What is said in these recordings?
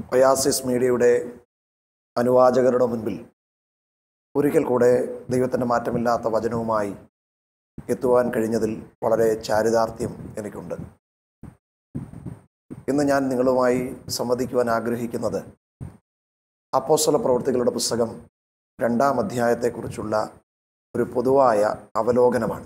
oasis മീഡിയയുടെ അനുവാചകരുടെ മുൻപിൽ ഒരിക്കൽ കൂടെ ദൈവത്തിൻ്റെ മാറ്റമില്ലാത്ത വചനവുമായി എത്തുവാൻ കഴിഞ്ഞതിൽ വളരെ ചാരിതാർത്ഥ്യം എനിക്കുണ്ട് ഇന്ന് ഞാൻ നിങ്ങളുമായി സംവദിക്കുവാൻ ആഗ്രഹിക്കുന്നത് അപ്പോസ്തല പ്രവൃത്തികളുടെ പുസ്തകം രണ്ടാം അധ്യായത്തെക്കുറിച്ചുള്ള ഒരു പൊതുവായ അവലോകനമാണ്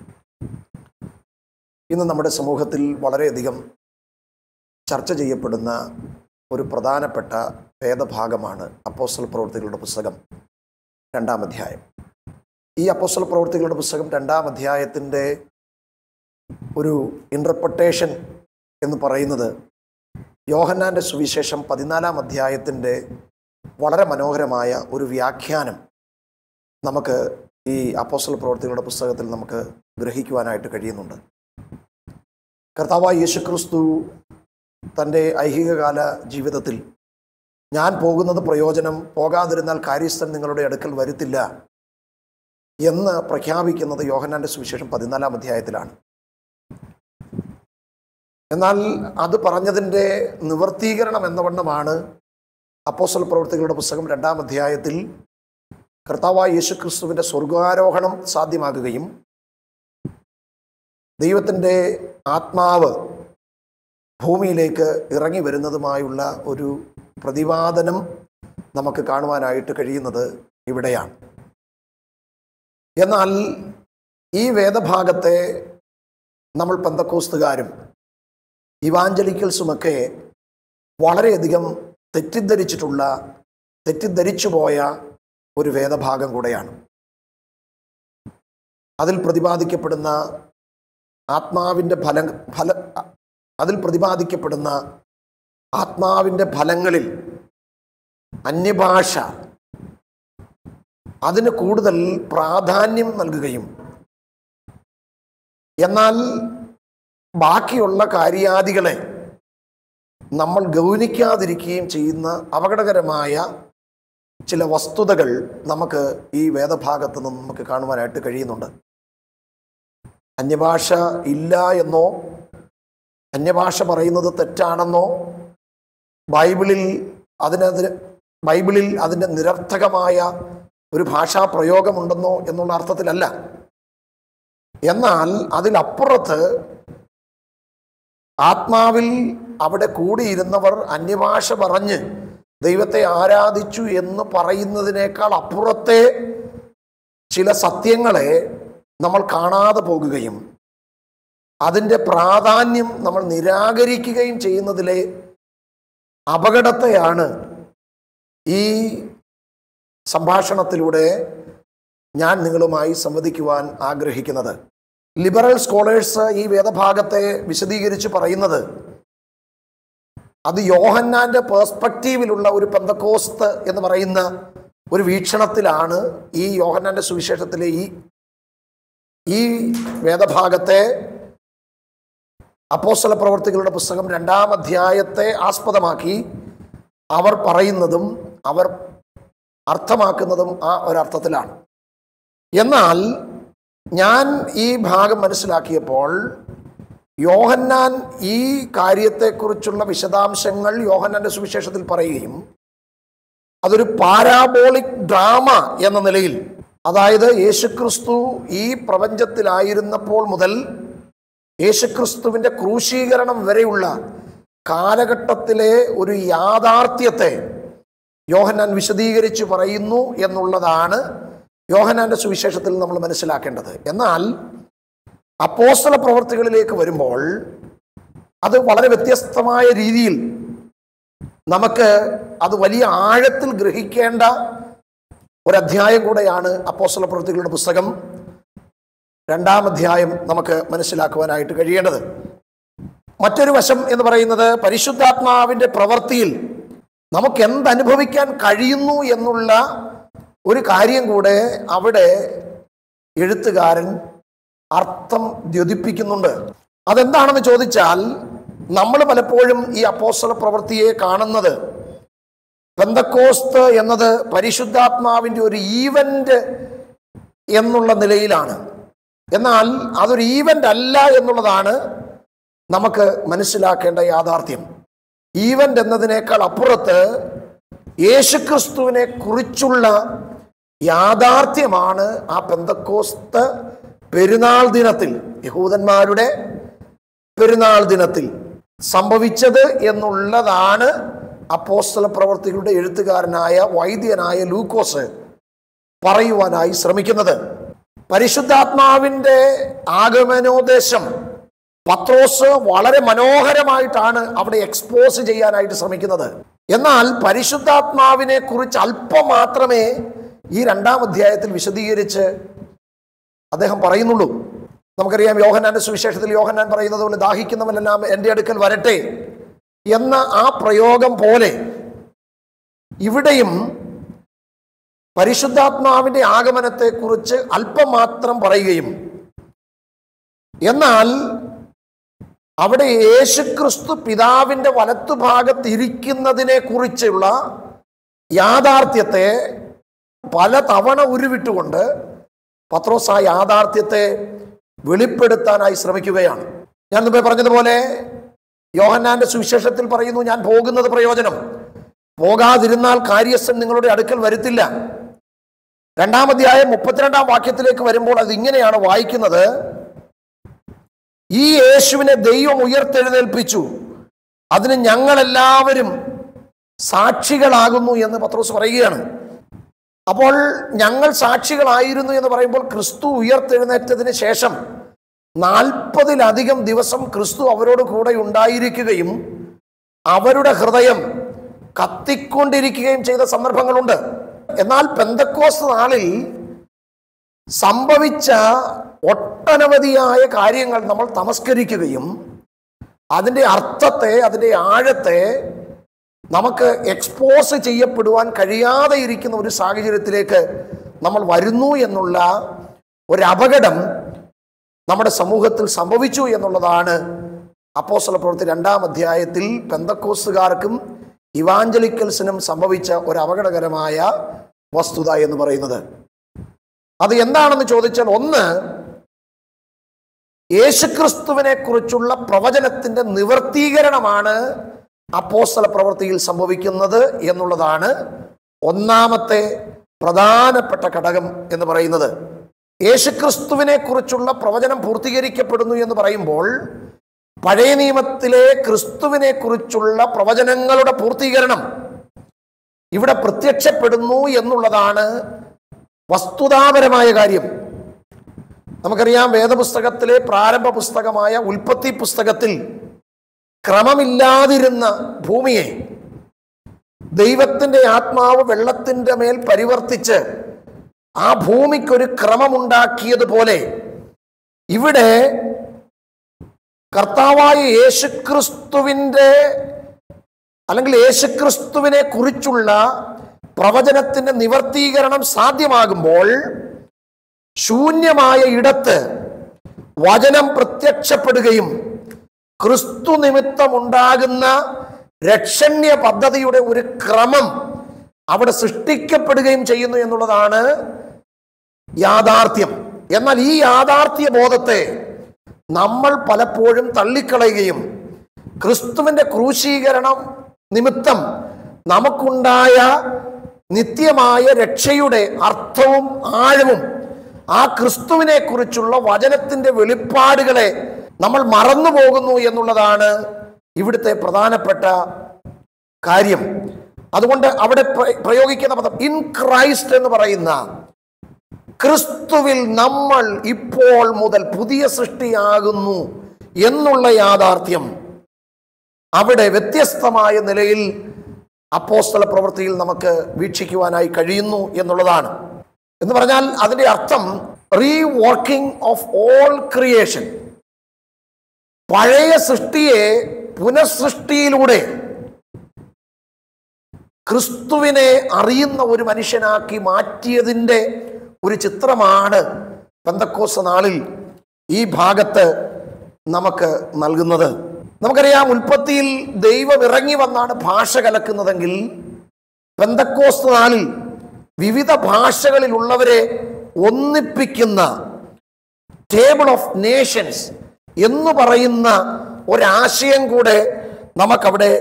ഇന്ന് നമ്മുടെ സമൂഹത്തിൽ വളരെയധികം ചർച്ച ചെയ്യപ്പെടുന്ന ഒരു പ്രധാനപ്പെട്ട വേദഭാഗമാണ് അപ്പോസ്റ്റൽ പ്രവൃത്തികളുടെ പുസ്തകം രണ്ടാം അധ്യായം ഈ അപ്പോസ്റ്റൽ പ്രവൃത്തികളുടെ പുസ്തകം രണ്ടാം അധ്യായത്തിൻ്റെ ഒരു ഇൻ്റർപ്രട്ടേഷൻ എന്ന് പറയുന്നത് യോഹന്നാൻ്റെ സുവിശേഷം പതിനാലാം അധ്യായത്തിൻ്റെ വളരെ മനോഹരമായ ഒരു വ്യാഖ്യാനം നമുക്ക് ഈ അപ്പോസ്റ്റൽ പ്രവൃത്തികളുടെ പുസ്തകത്തിൽ നമുക്ക് ഗ്രഹിക്കുവാനായിട്ട് കഴിയുന്നുണ്ട് കർത്താവായ യേശുക്രിസ്തു തൻ്റെ ഐഹികകാല ജീവിതത്തിൽ ഞാൻ പോകുന്നത് പ്രയോജനം പോകാതിരുന്നാൽ കാര്യസ്ഥൻ നിങ്ങളുടെ അടുക്കൽ വരുത്തില്ല എന്ന് പ്രഖ്യാപിക്കുന്നത് യോഹന്നാന്റെ സുവിശേഷം പതിനാലാം അധ്യായത്തിലാണ് എന്നാൽ അത് പറഞ്ഞതിൻ്റെ നിവർത്തീകരണം എന്ന വണ്ണമാണ് അപ്പോസ്റ്റൽ പ്രവൃത്തികളുടെ പുസ്തകം രണ്ടാം അധ്യായത്തിൽ കർത്താവായ യേശുക്രിസ്തുവിൻ്റെ സ്വർഗാരോഹണം സാധ്യമാകുകയും ദൈവത്തിൻ്റെ ആത്മാവ് ഭൂമിയിലേക്ക് ഇറങ്ങി വരുന്നതുമായുള്ള ഒരു പ്രതിപാദനം നമുക്ക് കാണുവാനായിട്ട് കഴിയുന്നത് ഇവിടെയാണ് എന്നാൽ ഈ വേദഭാഗത്തെ നമ്മൾ പന്തക്കോസ്തുകാരും ഇവാഞ്ചലിക്കൽസുമൊക്കെ വളരെയധികം തെറ്റിദ്ധരിച്ചിട്ടുള്ള തെറ്റിദ്ധരിച്ചു പോയ ഒരു വേദഭാഗം കൂടെയാണ് അതിൽ പ്രതിപാദിക്കപ്പെടുന്ന ആത്മാവിൻ്റെ ഫല ഫല അതിൽ പ്രതിപാദിക്കപ്പെടുന്ന ആത്മാവിൻ്റെ ഫലങ്ങളിൽ അന്യഭാഷ അതിന് കൂടുതൽ പ്രാധാന്യം നൽകുകയും എന്നാൽ ബാക്കിയുള്ള കാര്യാദികളെ നമ്മൾ ഗൗനിക്കാതിരിക്കുകയും ചെയ്യുന്ന അപകടകരമായ ചില വസ്തുതകൾ നമുക്ക് ഈ വേദഭാഗത്ത് നിന്ന് നമുക്ക് കാണുവാനായിട്ട് കഴിയുന്നുണ്ട് അന്യഭാഷ ഇല്ല എന്നോ അന്യഭാഷ പറയുന്നത് തെറ്റാണെന്നോ ബൈബിളിൽ അതിനതിന് ബൈബിളിൽ അതിൻ്റെ നിരർത്ഥകമായ ഒരു ഭാഷാ പ്രയോഗമുണ്ടെന്നോ എന്നുള്ള അർത്ഥത്തിലല്ല എന്നാൽ അതിലപ്പുറത്ത് ആത്മാവിൽ അവിടെ കൂടിയിരുന്നവർ അന്യഭാഷ പറഞ്ഞ് ദൈവത്തെ ആരാധിച്ചു എന്ന് പറയുന്നതിനേക്കാൾ അപ്പുറത്തെ ചില സത്യങ്ങളെ നമ്മൾ കാണാതെ പോകുകയും അതിൻ്റെ പ്രാധാന്യം നമ്മൾ നിരാകരിക്കുകയും ചെയ്യുന്നതിലെ അപകടത്തെയാണ് ഈ സംഭാഷണത്തിലൂടെ ഞാൻ നിങ്ങളുമായി സംവദിക്കുവാൻ ആഗ്രഹിക്കുന്നത് ലിബറൽ സ്കോളേഴ്സ് ഈ വേദഭാഗത്തെ വിശദീകരിച്ച് പറയുന്നത് അത് യോഹന്നാന്റെ പേഴ്സ്പെക്റ്റീവിലുള്ള ഒരു പെന്തക്കോസ്ത് എന്ന് പറയുന്ന ഒരു വീക്ഷണത്തിലാണ് ഈ യോഹന്നാന്റെ സുവിശേഷത്തിലെ ഈ ഈ വേദഭാഗത്തെ അപ്പോസ്തല പ്രവർത്തികളുടെ പുസ്തകം രണ്ടാം അധ്യായത്തെ ആസ്പദമാക്കി അവർ പറയുന്നതും അവർ അർത്ഥമാക്കുന്നതും ആ ഒരർത്ഥത്തിലാണ് എന്നാൽ ഞാൻ ഈ ഭാഗം മനസ്സിലാക്കിയപ്പോൾ യോഹന്നാൻ ഈ കാര്യത്തെക്കുറിച്ചുള്ള വിശദാംശങ്ങൾ യോഹന്നാന്റെ സുവിശേഷത്തിൽ പറയുകയും അതൊരു പാരാബോളിക് ഡ്രാമ എന്ന നിലയിൽ അതായത് യേശുക്രിസ്തു ഈ പ്രപഞ്ചത്തിലായിരുന്നപ്പോൾ മുതൽ യേശുക്രിസ്തുവിൻ്റെ ക്രൂശീകരണം വരെയുള്ള കാലഘട്ടത്തിലെ ഒരു യാഥാർത്ഥ്യത്തെ യോഹന്നാൻ വിശദീകരിച്ച് പറയുന്നു എന്നുള്ളതാണ് യോഹന്നാന്റെ സുവിശേഷത്തിൽ നമ്മൾ മനസ്സിലാക്കേണ്ടത് എന്നാൽ അപ്പോസ്തല പ്രവർത്തികളിലേക്ക് വരുമ്പോൾ അത് വളരെ വ്യത്യസ്തമായ രീതിയിൽ നമുക്ക് അത് വലിയ ആഴത്തിൽ ഗ്രഹിക്കേണ്ട ഒരധ്യായം കൂടെയാണ് അപ്പോസ്തല പ്രവൃത്തികളുടെ പുസ്തകം രണ്ടാം അധ്യായം നമുക്ക് മനസ്സിലാക്കുവാനായിട്ട് കഴിയേണ്ടത് മറ്റൊരു വശം എന്ന് പറയുന്നത് പരിശുദ്ധാത്മാവിൻ്റെ പ്രവൃത്തിയിൽ നമുക്ക് എന്തനുഭവിക്കാൻ കഴിയുന്നു എന്നുള്ള ഒരു കാര്യം കൂടെ അവിടെ എഴുത്തുകാരൻ അർത്ഥം ദ്യോതിപ്പിക്കുന്നുണ്ട് അതെന്താണെന്ന് ചോദിച്ചാൽ നമ്മൾ പലപ്പോഴും ഈ അപ്പോസ്തല പ്രവൃത്തിയെ കാണുന്നത് പെന്തക്കോസ്ത് എന്നത് പരിശുദ്ധാത്മാവിൻ്റെ ഒരു ഈവന്റ് എന്നുള്ള നിലയിലാണ് എന്നാൽ അതൊരു ഈവന്റ് അല്ല എന്നുള്ളതാണ് നമുക്ക് മനസ്സിലാക്കേണ്ട യാഥാർത്ഥ്യം ഈവന്റ് എന്നതിനേക്കാൾ അപ്പുറത്ത് യേശുക്രിസ്തുവിനെ കുറിച്ചുള്ള യാഥാർത്ഥ്യമാണ് ആ പെന്തക്കോസ്ത് പെരുന്നാൾ ദിനത്തിൽ യഹൂദന്മാരുടെ പെരുന്നാൾ ദിനത്തിൽ സംഭവിച്ചത് എന്നുള്ളതാണ് അപ്പോസ്തല പ്രവർത്തികളുടെ എഴുത്തുകാരനായ വൈദ്യനായ ലൂക്കോസ് പറയുവാനായി ശ്രമിക്കുന്നത് പരിശുദ്ധാത്മാവിൻ്റെ ആഗമനോദ്ദേശം പത്രോസ് വളരെ മനോഹരമായിട്ടാണ് അവിടെ എക്സ്പോസ് ചെയ്യാനായിട്ട് ശ്രമിക്കുന്നത് എന്നാൽ പരിശുദ്ധാത്മാവിനെ കുറിച്ച് അല്പം മാത്രമേ ഈ രണ്ടാം അധ്യായത്തിൽ വിശദീകരിച്ച് അദ്ദേഹം പറയുന്നുള്ളൂ നമുക്കറിയാം യോഹന്നാന്റെ സുവിശേഷത്തിൽ യോഹന്നാൻ പറയുന്നത് പോലെ ദാഹിക്കുന്നവനെല്ലാം എൻ്റെ അടുക്കൽ വരട്ടെ എന്ന ആ പ്രയോഗം പോലെ ഇവിടെയും പരിശുദ്ധാത്മാവിന്റെ ആഗമനത്തെക്കുറിച്ച് അല്പം മാത്രം പറയുകയും എന്നാൽ അവിടെ യേശുക്രിസ്തു പിതാവിന്റെ വലത്തുഭാഗത്തിരിക്കുന്നതിനെ കുറിച്ചുള്ള യാഥാർത്ഥ്യത്തെ പല തവണ ഉരുവിട്ടുകൊണ്ട് പത്രോസ് ആ യാഥാർത്ഥ്യത്തെ വെളിപ്പെടുത്താനായി ശ്രമിക്കുകയാണ് ഞാൻ മുമ്പേ പറഞ്ഞതുപോലെ യോഹന്നാന്റെ സുവിശേഷത്തിൽ പറയുന്നു ഞാൻ പോകുന്നത് പ്രയോജനം പോകാതിരുന്നാൽ കാര്യസ്ഥൻ നിങ്ങളുടെ അടുക്കൽ വരുത്തില്ല രണ്ടാം അധ്യായം മുപ്പത്തിരണ്ടാം വാക്യത്തിലേക്ക് വരുമ്പോൾ അത് ഇങ്ങനെയാണ് വായിക്കുന്നത് ഈ യേശുവിനെ ദൈവം ഉയർത്തെഴുന്നേൽപ്പിച്ചു അതിന് ഞങ്ങളെല്ലാവരും സാക്ഷികളാകുന്നു എന്ന് പത്രോസ് പറയുകയാണ് അപ്പോൾ ഞങ്ങൾ സാക്ഷികളായിരുന്നു എന്ന് പറയുമ്പോൾ ക്രിസ്തു ഉയർത്തെഴുന്നേറ്റതിന് ശേഷം നാൽപ്പതിലധികം ദിവസം ക്രിസ്തു അവരോട് കൂടെ ഉണ്ടായിരിക്കുകയും അവരുടെ ഹൃദയം കത്തിക്കൊണ്ടിരിക്കുകയും ചെയ്ത സന്ദർഭങ്ങളുണ്ട് എന്നാൽ പെന്തക്കോസ് നാളിൽ സംഭവിച്ച ഒട്ടനവധിയായ കാര്യങ്ങൾ നമ്മൾ തമസ്കരിക്കുകയും അതിൻ്റെ അർത്ഥത്തെ അതിൻ്റെ ആഴത്തെ നമുക്ക് എക്സ്പോസ് ചെയ്യപ്പെടുവാൻ കഴിയാതെ ഇരിക്കുന്ന ഒരു സാഹചര്യത്തിലേക്ക് നമ്മൾ വരുന്നു എന്നുള്ള ഒരു അപകടം നമ്മുടെ സമൂഹത്തിൽ സംഭവിച്ചു എന്നുള്ളതാണ് അപ്പോസ്തല പ്രവൃത്തി രണ്ടാം അധ്യായത്തിൽ പെന്തക്കോസുകാർക്കും ഇവാഞ്ചലിക്കൽസിനും സംഭവിച്ച ഒരു അപകടകരമായ വസ്തുത എന്ന് പറയുന്നത് അത് എന്താണെന്ന് ചോദിച്ചാൽ ഒന്ന് യേശുക്രിസ്തുവിനെ കുറിച്ചുള്ള പ്രവചനത്തിന്റെ നിവർത്തീകരണമാണ് അപ്പോസ്തല പ്രവൃത്തിയിൽ സംഭവിക്കുന്നത് എന്നുള്ളതാണ് ഒന്നാമത്തെ പ്രധാനപ്പെട്ട ഘടകം എന്ന് പറയുന്നത് യേശുക്രിസ്തുവിനെ കുറിച്ചുള്ള പ്രവചനം പൂർത്തീകരിക്കപ്പെടുന്നു എന്ന് പറയുമ്പോൾ പഴയ നിയമത്തിലെ ക്രിസ്തുവിനെ കുറിച്ചുള്ള പ്രവചനങ്ങളുടെ പൂർത്തീകരണം ഇവിടെ പ്രത്യക്ഷപ്പെടുന്നു എന്നുള്ളതാണ് വസ്തുതാപരമായ കാര്യം നമുക്കറിയാം വേദപുസ്തകത്തിലെ പ്രാരംഭ പുസ്തകമായ ഉൽപ്പത്തി പുസ്തകത്തിൽ ക്രമമില്ലാതിരുന്ന ഭൂമിയെ ദൈവത്തിന്റെ ആത്മാവ് വെള്ളത്തിന്റെ മേൽ പരിവർത്തിച്ച് ആ ഭൂമിക്കൊരു ക്രമമുണ്ടാക്കിയതുപോലെ ഇവിടെ കർത്താവായ യേശുക്രിസ്തുവിൻ്റെ അല്ലെങ്കിൽ യേശുക്രിസ്തുവിനെ കുറിച്ചുള്ള പ്രവചനത്തിന്റെ നിവർത്തീകരണം സാധ്യമാകുമ്പോൾ ശൂന്യമായ ഇടത്ത് വചനം പ്രത്യക്ഷപ്പെടുകയും ക്രിസ്തു നിമിത്തമുണ്ടാകുന്ന രക്ഷണ്യ പദ്ധതിയുടെ ഒരു ക്രമം അവിടെ സൃഷ്ടിക്കപ്പെടുകയും ചെയ്യുന്നു എന്നുള്ളതാണ് യാഥാർത്ഥ്യം എന്നാൽ ഈ യാഥാർത്ഥ്യ ബോധത്തെ നമ്മൾ പലപ്പോഴും തള്ളിക്കളയുകയും ക്രിസ്തുവിന്റെ ക്രൂശീകരണം നിമിത്തം നമുക്കുണ്ടായ നിത്യമായ രക്ഷയുടെ അർത്ഥവും ആഴവും ആ ക്രിസ്തുവിനെ കുറിച്ചുള്ള വചനത്തിന്റെ വെളിപ്പാടുകളെ നമ്മൾ മറന്നു പോകുന്നു എന്നുള്ളതാണ് ഇവിടുത്തെ പ്രധാനപ്പെട്ട കാര്യം അതുകൊണ്ട് അവിടെ പ്ര- പ്രയോഗിക്കുന്ന പദം ഇൻ ക്രൈസ്റ്റ് എന്ന് പറയുന്ന ക്രിസ്തുവിൽ നമ്മൾ ഇപ്പോൾ മുതൽ പുതിയ സൃഷ്ടിയാകുന്നു എന്നുള്ള യാഥാർത്ഥ്യം അവിടെ വ്യത്യസ്തമായ നിലയിൽ അപ്പോസ്തല പ്രവൃത്തിയിൽ നമുക്ക് വീക്ഷിക്കുവാനായി കഴിയുന്നു എന്നുള്ളതാണ് എന്ന് പറഞ്ഞാൽ അതിന്റെ അർത്ഥം reworking of all creation പഴയ സൃഷ്ടിയെ പുനഃസൃഷ്ടിയിലൂടെ ക്രിസ്തുവിനെ അറിയുന്ന ഒരു മനുഷ്യനാക്കി മാറ്റിയതിൻ്റെ ഒരു ചിത്രമാണ് പെന്തക്കോസ് നാളിൽ ഈ ഭാഗത്ത് നമുക്ക് നൽകുന്നത് നമുക്കറിയാം ഉൽപ്പത്തിയിൽ ദൈവം ഇറങ്ങി വന്നാണ് ഭാഷ കലക്കുന്നതെങ്കിൽ പെന്തക്കോസ് നാളിൽ വിവിധ ഭാഷകളിലുള്ളവരെ ഒന്നിപ്പിക്കുന്ന ടേബിൾ ഓഫ് നേഷൻസ് എന്ന് പറയുന്ന ഒരാശയം കൂടെ നമുക്കവിടെ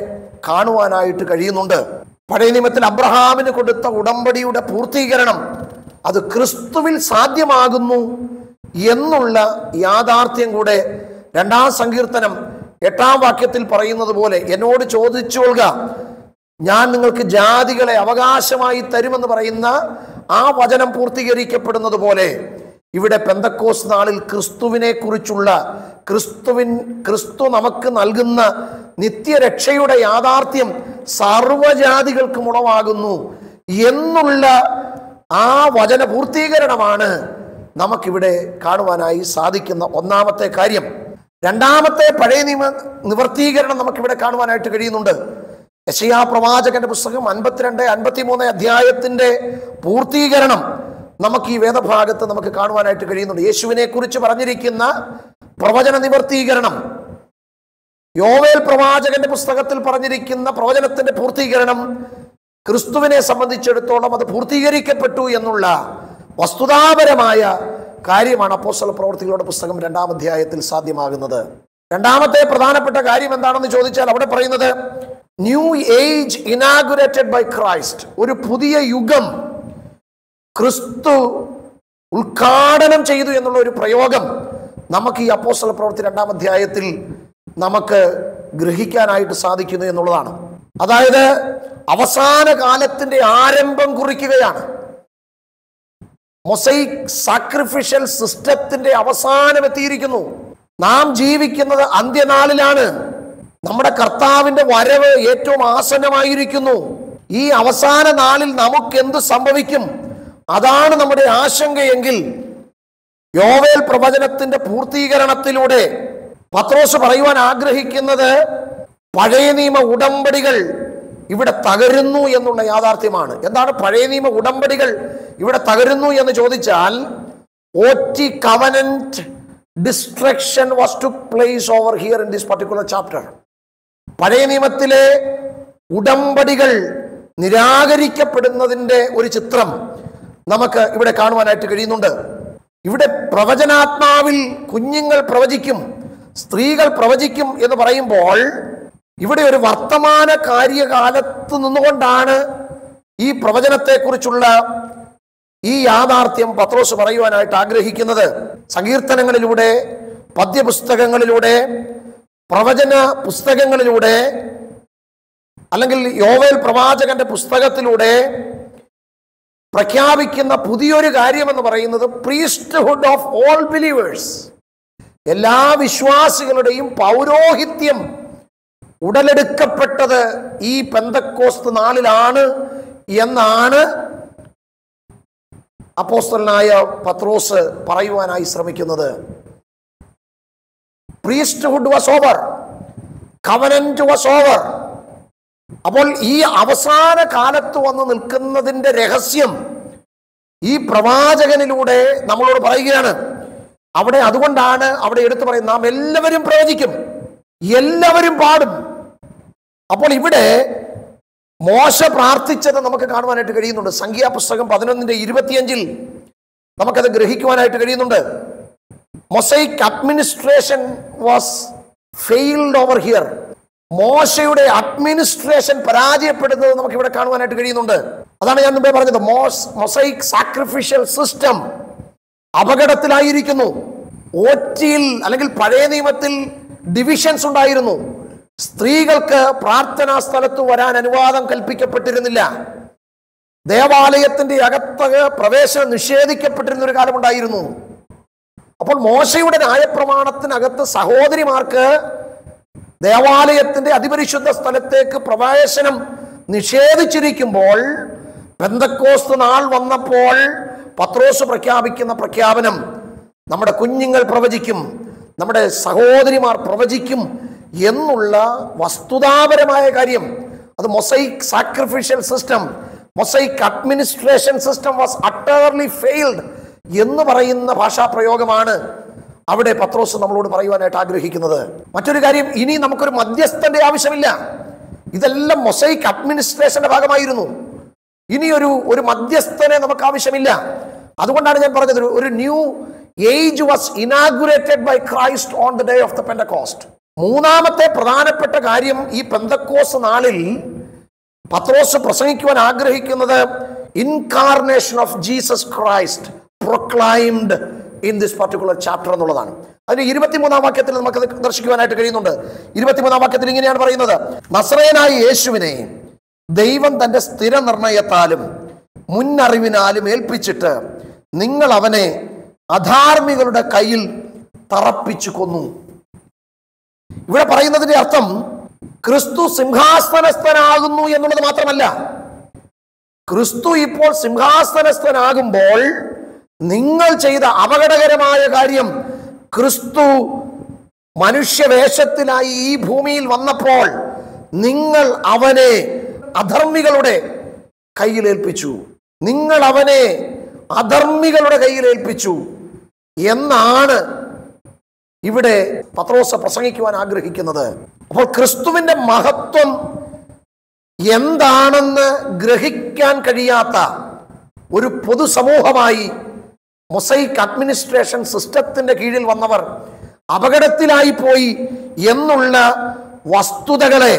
കാണുവാനായിട്ട് കഴിയുന്നുണ്ട് പഴയ നിയമത്തിൽ അബ്രഹാമിന് കൊടുത്ത ഉടമ്പടിയുടെ പൂർത്തീകരണം അത് ക്രിസ്തുവിൽ സാധ്യമാകുന്നു എന്നുള്ള യാഥാർത്ഥ്യം കൂടെ രണ്ടാം സങ്കീർത്തനം എട്ടാം വാക്യത്തിൽ പറയുന്നത് പോലെ എന്നോട് ചോദിച്ചുകൊള്ളുക ഞാൻ നിങ്ങൾക്ക് ജാതികളെ അവകാശമായി തരുമെന്ന് പറയുന്ന ആ വചനം പൂർത്തീകരിക്കപ്പെടുന്നത് പോലെ ഇവിടെ പെന്തക്കോസ് നാളിൽ ക്രിസ്തുവിനെ കുറിച്ചുള്ള ക്രിസ്തുവിൻ ക്രിസ്തു നമുക്ക് നൽകുന്ന നിത്യരക്ഷയുടെ യാഥാർത്ഥ്യം സർവജാതികൾക്കും ഉളവാകുന്നു എന്നുള്ള ആ വചന പൂർത്തീകരണമാണ് നമുക്കിവിടെ കാണുവാനായി സാധിക്കുന്ന ഒന്നാമത്തെ കാര്യം രണ്ടാമത്തെ പഴയ നിയമ നിവർത്തീകരണം നമുക്കിവിടെ കാണുവാനായിട്ട് കഴിയുന്നുണ്ട് യശയാ പ്രവാചകന്റെ പുസ്തകം അൻപത്തിരണ്ട് അൻപത്തിമൂന്ന് അധ്യായത്തിന്റെ പൂർത്തീകരണം നമുക്ക് ഈ വേദഭാഗത്ത് നമുക്ക് കാണുവാനായിട്ട് കഴിയുന്നുണ്ട് യേശുവിനെ കുറിച്ച് പറഞ്ഞിരിക്കുന്ന പ്രവചന നിവർത്തീകരണം യോവേൽ പ്രവാചകന്റെ പുസ്തകത്തിൽ പറഞ്ഞിരിക്കുന്ന പ്രവചനത്തിന്റെ പൂർത്തീകരണം ക്രിസ്തുവിനെ സംബന്ധിച്ചിടത്തോളം അത് പൂർത്തീകരിക്കപ്പെട്ടു എന്നുള്ള വസ്തുതാപരമായ കാര്യമാണ് അപ്പോസ്തല പ്രവർത്തികളുടെ പുസ്തകം രണ്ടാം അധ്യായത്തിൽ സാധ്യമാകുന്നത് രണ്ടാമത്തെ പ്രധാനപ്പെട്ട കാര്യം എന്താണെന്ന് ചോദിച്ചാൽ അവിടെ പറയുന്നത് new age inaugurated by Christ ഒരു പുതിയ യുഗം ക്രിസ്തു ഉദ്ഘാടനം ചെയ്തു എന്നുള്ള ഒരു പ്രയോഗം നമുക്ക് ഈ അപ്പോസ്തല പ്രവൃത്തി രണ്ടാം അധ്യായത്തിൽ നമുക്ക് ഗ്രഹിക്കാനായിട്ട് സാധിക്കുന്നു എന്നുള്ളതാണ് അതായത് അവസാന കാലത്തിന്റെ ആരംഭം കുറിക്കുകയാണ് മൊസൈക് സാക്രിഫിഷ്യൽ സിസ്റ്റത്തിന്റെ അവസാനം എത്തിയിരിക്കുന്നു നാം ജീവിക്കുന്നത് അന്ത്യനാളിലാണ് നമ്മുടെ കർത്താവിന്റെ വരവ് ഏറ്റവും ആസന്നമായിരിക്കുന്നു ഈ അവസാന നാളിൽ നമുക്ക് എന്ത് സംഭവിക്കും അതാണ് നമ്മുടെ ആശങ്കയെങ്കിൽ യോവേൽ പ്രവചനത്തിന്റെ പൂർത്തീകരണത്തിലൂടെ പത്രോസ് പറയുവാൻ ആഗ്രഹിക്കുന്നത് പഴയ നിയമ ഉടമ്പടികൾ ഇവിടെ തകരുന്നു എന്നുള്ള യാഥാർത്ഥ്യമാണ് എന്താണ് പഴയ നിയമ ഉടമ്പടികൾ ഇവിടെ തകരുന്നു എന്ന് ചോദിച്ചാൽ OT covenant destruction was to place over here in this particular chapter പഴയ നിയമത്തിലെ ഉടമ്പടികൾ നിരാകരിക്കപ്പെടുന്നതിന്റെ ഒരു ചിത്രം നമുക്ക് ഇവിടെ കാണുവാനായിട്ട് കഴിയുന്നുണ്ട് ഇവിടെ പ്രവചനാത്മാവിൽ കുഞ്ഞുങ്ങൾ പ്രവചിക്കും സ്ത്രീകൾ പ്രവചിക്കും എന്ന് പറയുമ്പോൾ ഇവിടെ ഒരു വർത്തമാന കാര്യകാലത്ത് നിന്നുകൊണ്ടാണ് ഈ പ്രവചനത്തെക്കുറിച്ചുള്ള ഈ യാഥാർത്ഥ്യം പത്രോസ് പറയുവാനായിട്ട് ആഗ്രഹിക്കുന്നത് സങ്കീർത്തനങ്ങളിലൂടെ പദ്യപുസ്തകങ്ങളിലൂടെ പ്രവചന പുസ്തകങ്ങളിലൂടെ അല്ലെങ്കിൽ യോവേൽ പ്രവാചകന്റെ പുസ്തകത്തിലൂടെ പ്രഖ്യാപിക്കുന്ന പുതിയൊരു കാര്യമെന്ന് പറയുന്നത് പ്രീസ്റ്റ്ഹുഡ് ഓഫ് ഓൾ ബിലീവേഴ്സ് എല്ലാ വിശ്വാസികളുടെയും പൗരോഹിത്യം ഉടലെടുക്കപ്പെട്ടത് ഈ പെന്തക്കോസ്ത് നാളിലാണ് എന്നാണ് അപ്പോസ്തലനായ പത്രോസ് പറയുവാനായി ശ്രമിക്കുന്നത് priesthood was over covenant was over അപ്പോൾ ഈ അവസാന കാലത്ത് വന്ന് നിൽക്കുന്നതിന്റെ രഹസ്യം ഈ പ്രവാചകനിലൂടെ നമ്മളോട് പറയുകയാണ് അവിടെ അതുകൊണ്ടാണ് അവിടെ എടുത്തു പറയുന്നത് നാം എല്ലാവരും പ്രവചിക്കും എല്ലാവരും പാടും അപ്പോൾ ഇവിടെ മോശ പ്രാർത്ഥിച്ചത് നമുക്ക് കാണുവാനായിട്ട് കഴിയുന്നുണ്ട് സംഖ്യാപുസ്തകം പതിനൊന്നിന്റെ ഇരുപത്തിയഞ്ചിൽ നമുക്കത് ഗ്രഹിക്കുവാനായിട്ട് കഴിയുന്നുണ്ട് Mosaic administration was failed over here മോശയുടെ അഡ്മിനിസ്ട്രേഷൻ പരാജയപ്പെടുന്നത് നമുക്ക് ഇവിടെ കാണുവാനായിട്ട് കഴിയുന്നുണ്ട് അതാണ് ഞാൻ മുമ്പേ പറഞ്ഞത് മോസ് മൊസൈക്ക് സാക്രിഫിഷ്യൽ സിസ്റ്റം അപകടത്തിലായിരിക്കുന്നു ഓറ്റിയിൽ അല്ലെങ്കിൽ പഴയ നിയമത്തിൽ ഡിവിഷൻസ് ഉണ്ടായിരുന്നു സ്ത്രീകൾക്ക് പ്രാർത്ഥനാ സ്ഥലത്ത് വരാൻ അനുവാദം കൽപ്പിക്കപ്പെട്ടിരുന്നില്ല ദേവാലയത്തിന്റെ അകത്ത് പ്രവേശനം നിഷേധിക്കപ്പെട്ടിരുന്ന ഒരു കാലമുണ്ടായിരുന്നു അപ്പോൾ മോശയുടെ ന്യായപ്രമാണത്തിനകത്ത് സഹോദരിമാർക്ക് ദേവാലയത്തിന്റെ അതിപരിശുദ്ധ സ്ഥലത്തേക്ക് പ്രവേശനം നിഷേധിച്ചിരിക്കുമ്പോൾ പെന്തക്കോസ്ത് നാൾ വന്നപ്പോൾ പത്രോസ് പ്രഖ്യാപിക്കുന്ന പ്രഖ്യാപനം നമ്മുടെ കുഞ്ഞുങ്ങൾ പ്രവചിക്കും നമ്മുടെ സഹോദരിമാർ പ്രവചിക്കും എന്നുള്ള വസ്തുതാപരമായ കാര്യം അത് Mosaic sacrificial system Mosaic administration system was utterly failed എന്ന് പറയുന്ന ഭാഷാപ്രയോഗമാണ് അവിടെ പത്രോസ് നമ്മളോട് പറയുവാനായിട്ട് ആഗ്രഹിക്കുന്നത് മറ്റൊരു കാര്യം ഇനി നമുക്കൊരു മധ്യസ്ഥന്റെ ആവശ്യമില്ല ഇതെല്ലാം മൊസൈക്ക് അഡ്മിനിസ്ട്രേഷന്റെ ഭാഗമായിരുന്നു ഇനി ഒരു ഒരു മധ്യസ്ഥനെ നമുക്ക് ആവശ്യമില്ല അതുകൊണ്ടാണ് ഞാൻ പറഞ്ഞത് ഒരു- ഒരു new age was inaugurated by Christ on the day of the Pentecost മൂന്നാമത്തെ പ്രധാനപ്പെട്ട കാര്യം ഈ പെന്തക്കോസ് നാളിൽ പത്രോസ് പ്രസംഗിക്കുവാൻ ആഗ്രഹിക്കുന്നത് incarnation of Jesus Christ proclaimed in this particular chapter എന്നുള്ളതാണ് അതിന് ഇരുപത്തിമൂന്നാം വാക്യത്തിൽ നമുക്ക് അത് ദർശിക്കുവാനായിട്ട് കഴിയുന്നുണ്ട് ഇരുപത്തിമൂന്നാം വാക്യത്തിൽ ഇങ്ങനെയാണ് പറയുന്നത് നസ്രയനായ യേശുവിനെ ദൈവം തന്റെ സ്ഥിര നിർണയത്താലും മുന്നറിവിനാലും ഏൽപ്പിച്ചിട്ട് നിങ്ങൾ അവനെ അധാർമികളുടെ കയ്യിൽ തറപ്പിച്ചു കൊന്നു ഇവിടെ പറയുന്നതിന്റെ അർത്ഥം ക്രിസ്തു സിംഹാസനസ്ഥനാകുന്നു എന്നുള്ളത് മാത്രമല്ല ക്രിസ്തു ഇപ്പോൾ സിംഹാസനസ്ഥനാകുമ്പോൾ നിങ്ങൾ ചെയ്ത അപകടകരമായ കാര്യം ക്രിസ്തു മനുഷ്യവേഷത്തിലായി ഈ ഭൂമിയിൽ വന്നപ്പോൾ നിങ്ങൾ അവനെ അധർമ്മികളുടെ കയ്യിലേൽപ്പിച്ചു നിങ്ങൾ അവനെ അധർമ്മികളുടെ കയ്യിലേൽപ്പിച്ചു എന്നാണ് ഇവിടെ പത്രോസ പ്രസംഗിക്കുവാൻ ആഗ്രഹിക്കുന്നത് അപ്പോൾ ക്രിസ്തുവിന്റെ മഹത്വം എന്താണെന്ന് ഗ്രഹിക്കാൻ കഴിയാത്ത ഒരു പൊതുസമൂഹമായി മൊസൈക്ക് അഡ്മിനിസ്ട്രേഷൻ സിസ്റ്റത്തിന്റെ കീഴിൽ വന്നവർ അപകടത്തിലായി പോയി എന്നുള്ള വസ്തുതകളെ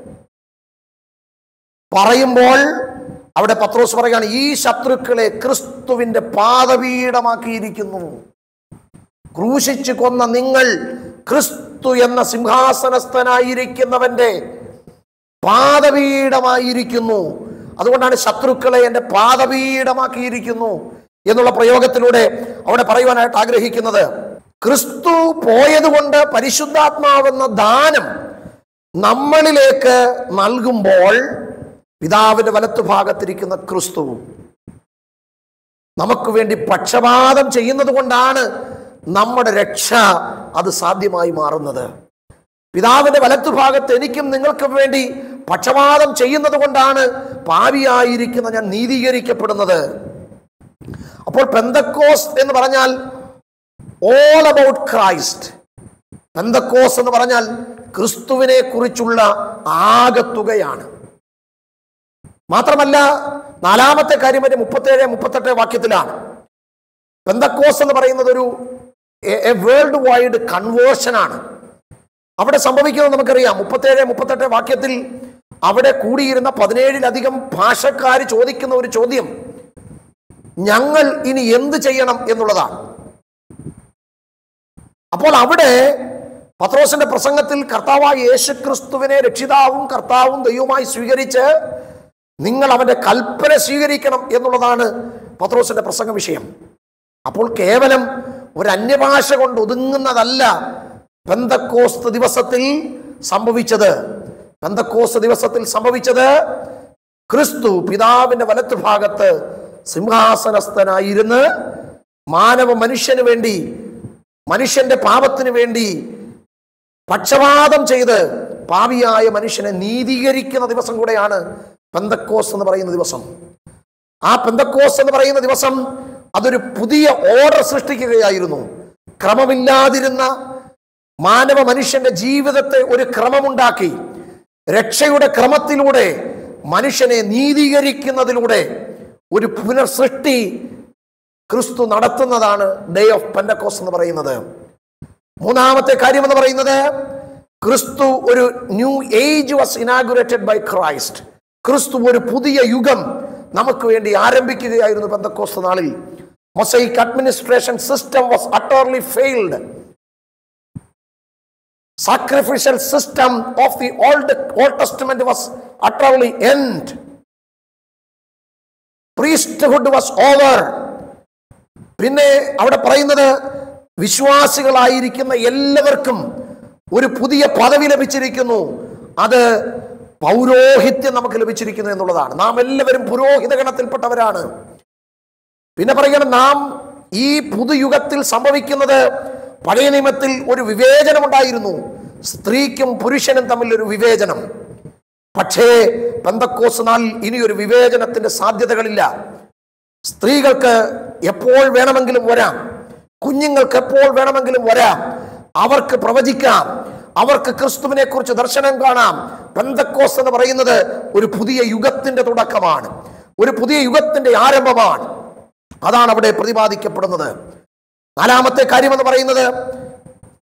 പറയുമ്പോൾ അവിടെ പത്രോസ് പറയുകയാണ് ഈ ശത്രുക്കളെ ക്രിസ്തുവിന്റെ പാദപീഠമാക്കിയിരിക്കുന്നു ക്രൂശിച്ചു കൊന്ന നിങ്ങൾ ക്രിസ്തു എന്ന സിംഹാസനസ്ഥനായിരിക്കുന്നവന്റെ പാദപീഠമായിരിക്കുന്നു അതുകൊണ്ടാണ് ശത്രുക്കളെ എൻ്റെ പാദപീഠമാക്കിയിരിക്കുന്നു എന്നുള്ള പ്രയോഗത്തിലൂടെ അവിടെ പറയുവാനായിട്ട് ആഗ്രഹിക്കുന്നത് ക്രിസ്തു പോയതുകൊണ്ട് പരിശുദ്ധാത്മാവെന്ന ദാനം നമ്മളിലേക്ക് നൽകുമ്പോൾ പിതാവിന്റെ വലത്തുഭാഗത്തിരിക്കുന്ന ക്രിസ്തു നമുക്ക് വേണ്ടി പക്ഷപാതം ചെയ്യുന്നത് കൊണ്ടാണ് നമ്മുടെ രക്ഷ അത് സാധ്യമായി മാറുന്നത് പിതാവിന്റെ വലത്തുഭാഗത്ത് എനിക്കും നിങ്ങൾക്കും വേണ്ടി പക്ഷപാതം ചെയ്യുന്നത് കൊണ്ടാണ് പാവിയായിരിക്കുന്ന ഞാൻ നീതീകരിക്കപ്പെടുന്നത് അപ്പോൾ പെന്തക്കോസ് എന്ന് പറഞ്ഞാൽ ഓൾ അബൌട്ട് ക്രൈസ്റ്റ് പെന്തക്കോസ് എന്ന് പറഞ്ഞാൽ ക്രിസ്തുവിനെ കുറിച്ചുള്ള ആകത്തുകയാണ് മാത്രമല്ല നാലാമത്തെ കാര്യം വരെ മുപ്പത്തേഴ് മുപ്പത്തെട്ട് വാക്യത്തിലാണ് പെന്തക്കോസ് എന്ന് പറയുന്നത് ഒരു വേൾഡ് വൈഡ് കൺവേർഷനാണ് അവിടെ സംഭവിക്കുന്നത് നമുക്കറിയാം മുപ്പത്തേഴ് മുപ്പത്തെട്ട് വാക്യത്തിൽ അവിടെ കൂടിയിരുന്ന പതിനേഴിലധികം ഭാഷക്കാർ ചോദിക്കുന്ന ഒരു ചോദ്യം ഞങ്ങൾ ഇനി എന്ത് ചെയ്യണം എന്നുള്ളതാണ് അപ്പോൾ അവിടെ പത്രോസിന്റെ പ്രസംഗത്തിൽ കർത്താവായ യേശു ക്രിസ്തുവിനെ രക്ഷിതാവും കർത്താവും ദൈവമായി സ്വീകരിച്ച് നിങ്ങൾ അവന്റെ കൽപ്പന സ്വീകരിക്കണം എന്നുള്ളതാണ് പത്രോസിന്റെ പ്രസംഗ വിഷയം അപ്പോൾ കേവലം ഒരു അന്യഭാഷ കൊണ്ട് ഒതുങ്ങുന്നതല്ല പെന്തക്കോസ്ത് ദിവസത്തിൽ സംഭവിച്ചത് പെന്തക്കോസ്ത് ദിവസത്തിൽ സംഭവിച്ചത് ക്രിസ്തു പിതാവിന്റെ വലത്തു ഭാഗത്ത് സിംഹാസനസ്ഥനായിരുന്ന് മാനവ മനുഷ്യന് വേണ്ടി മനുഷ്യന്റെ പാപത്തിന് വേണ്ടി പക്ഷപാതം ചെയ്ത് പാപിയായ മനുഷ്യനെ നീതീകരിക്കുന്ന ദിവസം കൂടെയാണ് പെന്തക്കോസ് എന്ന് പറയുന്ന ദിവസം ആ പെന്തക്കോസ് എന്ന് പറയുന്ന ദിവസം അതൊരു പുതിയ ഓർഡർ സൃഷ്ടിക്കുകയായിരുന്നു ക്രമമില്ലാതിരുന്ന മാനവ മനുഷ്യന്റെ ജീവിതത്തെ ഒരു ക്രമമുണ്ടാക്കി രക്ഷയുടെ ക്രമത്തിലൂടെ മനുഷ്യനെ നീതീകരിക്കുന്നതിലൂടെ ഒരു പുനർസൃഷ്ടി ക്രിസ്തു നടത്തുന്നതാണ് ഡേ ഓഫ് പെൻഡക്കോസ് എന്ന് പറയുന്നത് മൂന്നാമത്തെ കാര്യം എന്ന് പറയുന്നത് ക്രിസ്തു ഒരു new age was inaugurated by Christ ക്രിസ്തു ഒരു പുതിയ യുഗം നമുക്ക് വേണ്ടി ആരംഭിക്കുകയായിരുന്നു പെന്തക്കോസ്ത് നാളിൽ Mosaic administration system was utterly failed sacrificial system of the old old testament was utterly end priesthood was over പിന്നെ അവിടെ പറയുന്നത് വിശ്വാസികളായിരിക്കുന്ന എല്ലാവർക്കും ഒരു പുതിയ പദവി ലഭിച്ചിരിക്കുന്നു അത് പൗരോഹിത്യം നമുക്ക് ലഭിച്ചിരിക്കുന്നു എന്നുള്ളതാണ് നാം എല്ലാവരും പുരോഹിത ഗണത്തിൽപ്പെട്ടവരാണ് പിന്നെ പറയണം നാം ഈ പുതുയുഗത്തിൽ സംഭവിക്കുന്നത് പഴയ നിയമത്തിൽ ഒരു വിവേചനമുണ്ടായിരുന്നു സ്ത്രീക്കും പുരുഷനും തമ്മിൽ ഒരു വിവേചനം പക്ഷേ പെന്തക്കോസ് നാൾ ഇനി ഒരു വിവേചനത്തിന്റെ സാധ്യതകളില്ല സ്ത്രീകൾക്ക് എപ്പോൾ വേണമെങ്കിലും വരാം കുഞ്ഞുങ്ങൾക്ക് എപ്പോൾ വേണമെങ്കിലും വരാം അവർക്ക് പ്രവചിക്കാം അവർക്ക് ക്രിസ്തുവിനെ കുറിച്ച് ദർശനം കാണാം പെന്തക്കോസ് എന്ന് പറയുന്നത് ഒരു പുതിയ യുഗത്തിന്റെ തുടക്കമാണ് ഒരു പുതിയ യുഗത്തിന്റെ ആരംഭമാണ് അതാണ് അവിടെ പ്രതിപാദിക്കപ്പെടുന്നത് നാലാമത്തെ കാര്യം എന്ന് പറയുന്നത്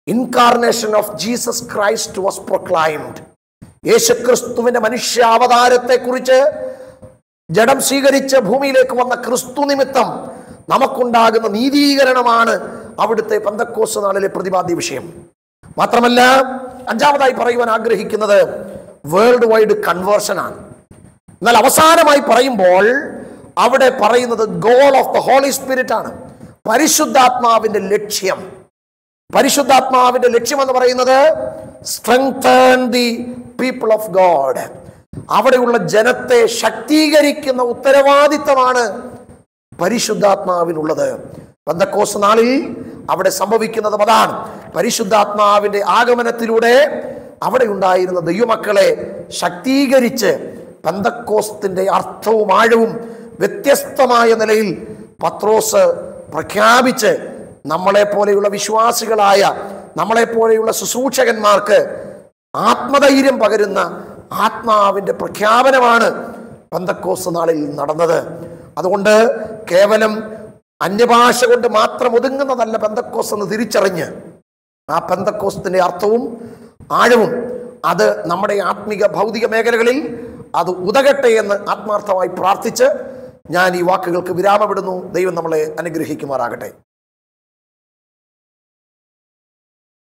incarnation of Jesus Christ was proclaimed യേശുക്രിസ്തുവിന്റെ മനുഷ്യാവതാരത്തെ കുറിച്ച് ജഡം സ്വീകരിച്ച് ഭൂമിയിലേക്ക് വന്ന ക്രിസ്തു നിമിത്തം നമുക്കുണ്ടാകുന്ന നീതീകരണമാണ് അവിടുത്തെ പന്തക്കോസ് നാളിലെ പ്രതിപാദ്യ വിഷയം മാത്രമല്ല അഞ്ചാമതായി പറയുവാൻ ആഗ്രഹിക്കുന്നത് വേൾഡ് വൈഡ് കൺവേർഷനാണ് എന്നാൽ അവസാനമായി പറയുമ്പോൾ അവിടെ പറയുന്നത് goal of the Holy Spirit ആണ് പരിശുദ്ധാത്മാവിന്റെ ലക്ഷ്യം പരിശുദ്ധാത്മാവിന്റെ ലക്ഷ്യം എന്ന് പറയുന്നത് strengthen the people of God അവിടെയുള്ള ജനത്തെ ശക്തീകരിക്കുന്ന ഉത്തരവാദിത്തമാണ് പരിശുദ്ധാത്മാവിനുള്ളത് പന്തക്കോസ് നാളിൽ അവിടെ സംഭവിക്കുന്നതും അതാണ് പരിശുദ്ധാത്മാവിന്റെ ആഗമനത്തിലൂടെ അവിടെ ഉണ്ടായിരുന്ന ദൈവമക്കളെ ശക്തീകരിച്ച് പന്തക്കോസ്തിന്റെ അർത്ഥവും ആഴവും വ്യത്യസ്തമായ നിലയിൽ പത്രോസ് പ്രഖ്യാപിച്ച് നമ്മളെ പോലെയുള്ള വിശ്വാസികളായ നമ്മളെ പോലെയുള്ള ശുശ്രൂഷകന്മാർക്ക് ആത്മധൈര്യം പകരുന്ന ആത്മാവിന്റെ പ്രഖ്യാപനമാണ് പന്തക്കോസ് നാളിൽ നടന്നത് അതുകൊണ്ട് കേവലം അന്യഭാഷ കൊണ്ട് മാത്രം ഒതുങ്ങുന്നതല്ല പെന്തക്കോസ് എന്ന് തിരിച്ചറിഞ്ഞ് ആ പെന്തക്കോസ്തിന്റെ അർത്ഥവും ആഴവും അത് നമ്മുടെ ആത്മിക ഭൗതിക മേഖലകളിൽ അത് ഉതകട്ടെ എന്ന് ആത്മാർത്ഥമായി പ്രാർത്ഥിച്ച് ഞാൻ ഈ വാക്കുകൾക്ക് വിരാമമിടുന്നു ദൈവം നമ്മളെ അനുഗ്രഹിക്കുമാറാകട്ടെ